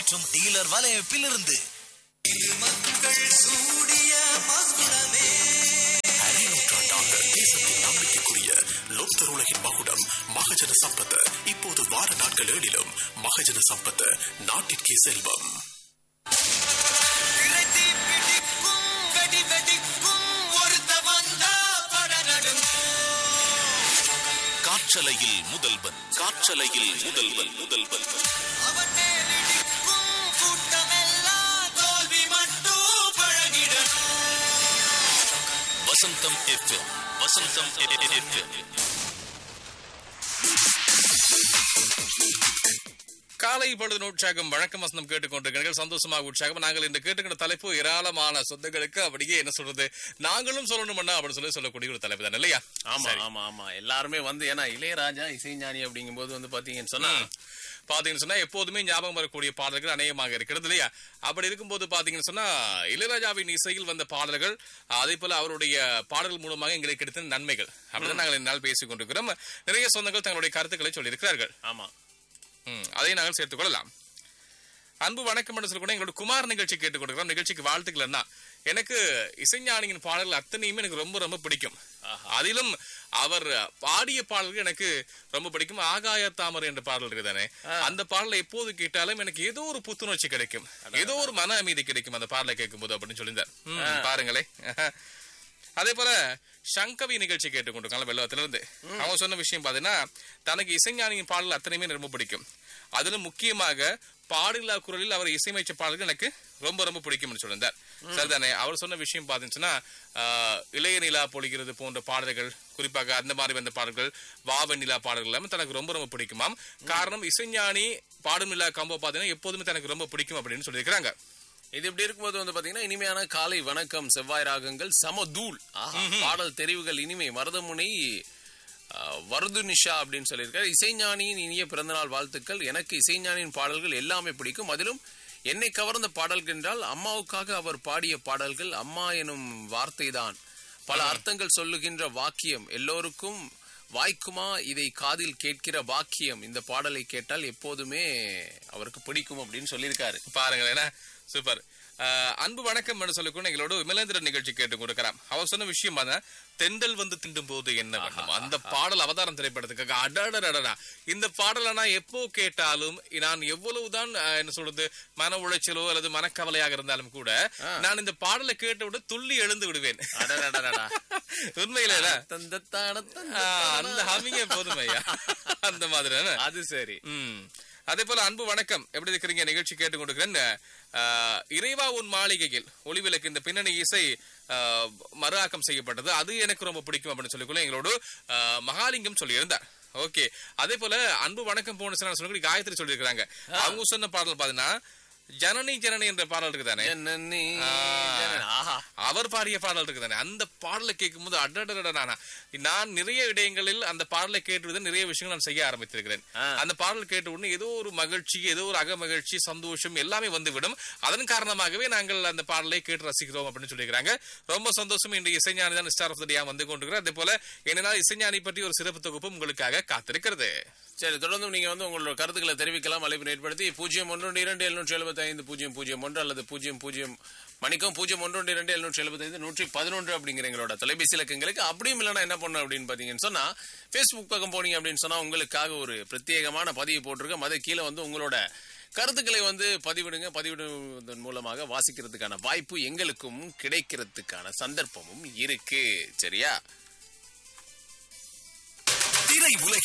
மற்றும் டீலர் வலையமைப்பில் இருந்து நூற்றாண்டாக தேசத்தின் நம்பிக்கைக்குரிய லோக்தர் உலகின் மகுடம் மகஜன சம்பத் இப்போது வார நாட்கள் ஏழிலும் மகஜன சம்பத் நாட்டிற்கே செல்வம் காற்றலையில் முதல்வன் காற்றலையில் முதல்வன் முதல்வன் வசந்தம் எஃப்எம் வசந்தம் எஃப்எம் காலை பொழுது உற்சாகம் வழக்கம் வசனம் கேட்டுக்கொண்டிருக்கிறீர்கள் சந்தோஷமாக உற்சாகம் நாங்கள் இந்த கேட்டுக்கிற தலைப்பு ஏராளமான சொந்தங்களுக்கு அப்படியே என்ன சொல்றது நாங்களும் சொல்லணும்னா அப்படின்னு சொல்லி சொல்லக்கூடிய ஒரு தலைப்பு தான் இல்லையா ஆமா ஆமா ஆமா எல்லாருமே வந்து ஏன்னா இளையராஜா இசைஞானி அப்படிங்கும்போது வந்து பாத்தீங்கன்னு சொன்னா பாத்தீங்கன்னு சொன்னா எப்போதுமே ஞாபகம் வரக்கூடிய பாடல்கள் அநேகமாக இருக்கிறது இல்லையா அப்படி இருக்கும்போது பாத்தீங்கன்னு சொன்னா இளையராஜாவின் இசையில் வந்த பாடல்கள் அதே போல அவருடைய பாடல்கள் மூலமாக எங்களுக்கு கிடைத்த நன்மைகள் அப்படிதான் நாங்கள் இந்த நாள் பேசிக் கொண்டிருக்கிறோம் நிறைய சொந்தங்கள் தங்களுடைய கருத்துக்களை சொல்லியிருக்கிறார்கள் ஆமா ம், அதை நாங்கள் சேர்த்துக் கொள்ளலாம் அன்பு வணக்கம் என்று சொல்லக்கூட எங்களோட குமார் நிகழ்ச்சி கேட்டுக் கொடுக்கிறோம் நிகழ்ச்சிக்கு வாழ்த்துக்கள் என்ன எனக்கு இசைஞானியின் பாடல்கள் அத்தனையுமே எனக்கு ரொம்ப ரொம்ப பிடிக்கும் அதிலும் அவர் பாடிய பாடல்கள் எனக்கு ரொம்ப பிடிக்கும் ஆகாய தாமரை என்ற பாடல் இருக்குதானே அந்த பாடலை எப்போது கேட்டாலும் எனக்கு ஏதோ ஒரு புத்துணர்ச்சி கிடைக்கும் ஏதோ ஒரு மன அமைதி கிடைக்கும் அந்த பாடலை கேட்கும் போது அப்படின்னு சொல்லியிருந்தார் ம், பாருங்களேன் அதே போல சங்கவி நிகழ்ச்சி கேட்டுக்கொண்டிருக்காங்க வெள்ளவத்துல இருந்து அவங்க சொன்ன விஷயம் பாத்தீங்கன்னா தனக்கு இசைஞானியின் பாடல் அத்தனையுமே ரொம்ப பிடிக்கும் அதுல முக்கியமாக பாடில்லா குரலில் அவர் இசையமைச்ச பாடல்கள் எனக்கு ரொம்ப ரொம்ப பிடிக்கும்னு சொல்லியிருந்தார் சரிதானே அவர் சொன்ன விஷயம் பாத்தீங்கன்னா ஆஹ், இளைய நிலா பொழிகிறது போன்ற பாடல்கள் குறிப்பாக அந்த மாதிரி வந்த பாடல்கள் வாவ நிலா பாடல்கள் எல்லாமே தனக்கு ரொம்ப ரொம்ப பிடிக்குமாம் காரணம் இசைஞானி பாடும் நிலா கம்போ பாத்தீங்கன்னா எப்போதுமே தனக்கு ரொம்ப பிடிக்கும் அப்படின்னு சொல்லியிருக்கிறாங்க இது இப்படி இருக்கும்போது வந்து பாத்தீங்கன்னா இனிமையான காலை வணக்கம் செவ்வாய் ராகங்கள் சமதூள் ஆஹா, பாடல் தெரிவுகள் இனிமை மருதமுனை ஆ, வருது நிஷா அப்படின்னு சொல்லியிருக்காரு இசைஞானியின் இனிய பிறந்தநாள் வாழ்த்துக்கள் எனக்கு இசைஞானியின் பாடல்கள் எல்லாமே பிடிக்கும் அதிலும் என்னை கவர்ந்த பாடல்கள் என்றால் அம்மாவுக்காக அவர் பாடிய பாடல்கள் அம்மா எனும் வார்த்தைதான் பல அர்த்தங்கள் சொல்லுகின்ற வாக்கியம் எல்லோருக்கும் வாய்க்குமா இதை காதில் கேட்கிற வாக்கியம் இந்த பாடலை கேட்டால் எப்போதுமே அவருக்கு பிடிக்கும் அப்படின்னு சொல்லியிருக்காரு பாருங்களேன் என்ன? சூப்பர் அஹ், அன்பு வணக்கம் என்று சொல்லிக்கொண்டு எங்களோட விமலேந்திரன் நிகழ்ச்சி கேட்டு கொடுக்கிறான் அவர் சொன்ன விஷயம் பார்த்தா தெண்டல் வந்து திண்டும் போது என்ன பண்ணும் அந்த பாடல் அவதாரம் திரைப்படத்துக்காக அடடடடா இந்த பாடலை நான் எப்போ கேட்டாலும் நான் எவ்வளவுதான் அஹ், என்ன சொல்றது மன உளைச்சலோ அல்லது மனக்கவலையாக இருந்தாலும் கூட நான் இந்த பாடலை கேட்டவுடன் துள்ளி எழுந்து விடுவேன் அடடடடடா. உண்மையில தந்தத்தான அந்த ஹமிங்க போதுமையா அந்த மாதிரி என்ன? அது சரி ம். அதே போல அன்பு வணக்கம் எப்படி இருக்கிறீங்க நிகழ்ச்சி கேட்டுக்கொண்டிருக்கிறேன் அஹ், இறைவா உன் மாளிகையில் ஒளிவிளக்கு இந்த பின்னணி இசை அஹ், மறு ஆக்கம் செய்யப்பட்டது அது எனக்கு ரொம்ப பிடிக்கும் அப்படின்னு சொல்லிக்கொள்ள எங்களோட அஹ், மகாலிங்கம் சொல்லியிருந்தார் ஓகே அதே போல அன்பு வணக்கம் போன சொல்லி காயத்ரி சொல்லியிருக்கிறாங்க அவங்க சொன்ன பாடல் பாத்தீங்கன்னா ஜனனி ஜனனி என்ற பாடல் இருக்குதானே ஜனனி, ஆ. ஜனனி. ஆஹா அவர் பாடிய பாடல் இருக்குதானே அந்த பாடலை கேட்கும்போது அடடடடா நான் நிறைய இடங்களில் அந்த பாடலை கேட்டு நிறைய விஷயங்கள் நான் செய்ய ஆரம்பித்திருக்கிறேன் ஆ. அந்த பாடல் கேட்ட உடனே ஏதோ ஒரு மகிழ்ச்சி ஏதோ ஒரு அக மகிழ்ச்சி சந்தோஷம் எல்லாமே வந்துவிடும் அதன் காரணமாகவே நாங்கள் அந்த பாடலை கேட்டு ரசிக்கிறோம் அப்படின்னு சொல்லியிருக்கிறாங்க ரொம்ப சந்தோஷம் இன்று இசைஞானி தான் ஸ்டார் ஆஃப் த டே வந்து கொண்டிருக்கிறோம் அதே போல என்னன்னா இசைஞானி பற்றி ஒரு சிறப்பு தொகுப்பு உங்களுக்காக காத்திருக்கிறது சரி தொடர்ந்து நீங்க வந்து உங்களோட கருத்துக்களை தெரிவிக்கலாம் அழைப்பு ஏற்படுத்தி பூஜ்ஜியம் ஒன்று இரண்டு எழுநூற்றி எழுபத்தி ஐந்து பூஜ்ஜியம் பூஜ்ஜியம் ஒன்று அல்லது பூஜ்ஜியம் பூஜ்ஜியம் மணிக்கும் பூஜ்ஜியம் ஒன்று இரண்டு எழுநூற்றி எழுபத்தி ஐந்து நூற்றி பதினொன்று அப்படிங்கிற எங்களோட தொலைபேசி இலக்கங்களுக்கு அப்படியும் இல்லைன்னா என்ன பண்ணணும் அப்படின்னு பாத்தீங்கன்னு சொன்னா ஃபேஸ்புக் பக்கம் போனீங்க அப்படின்னு சொன்னா உங்களுக்காக ஒரு பிரத்யேகமான பதிவு போட்டிருக்கோம் அதை கீழே வந்து உங்களோட கருத்துக்களை வந்து பதிவிடுங்க பதிவிடுவதன் மூலமாக வாசிக்கிறதுக்கான வாய்ப்பு எங்களுக்கும் கிடைக்கிறதுக்கான சந்தர்ப்பமும் இருக்கு சரியா திரை உலகின்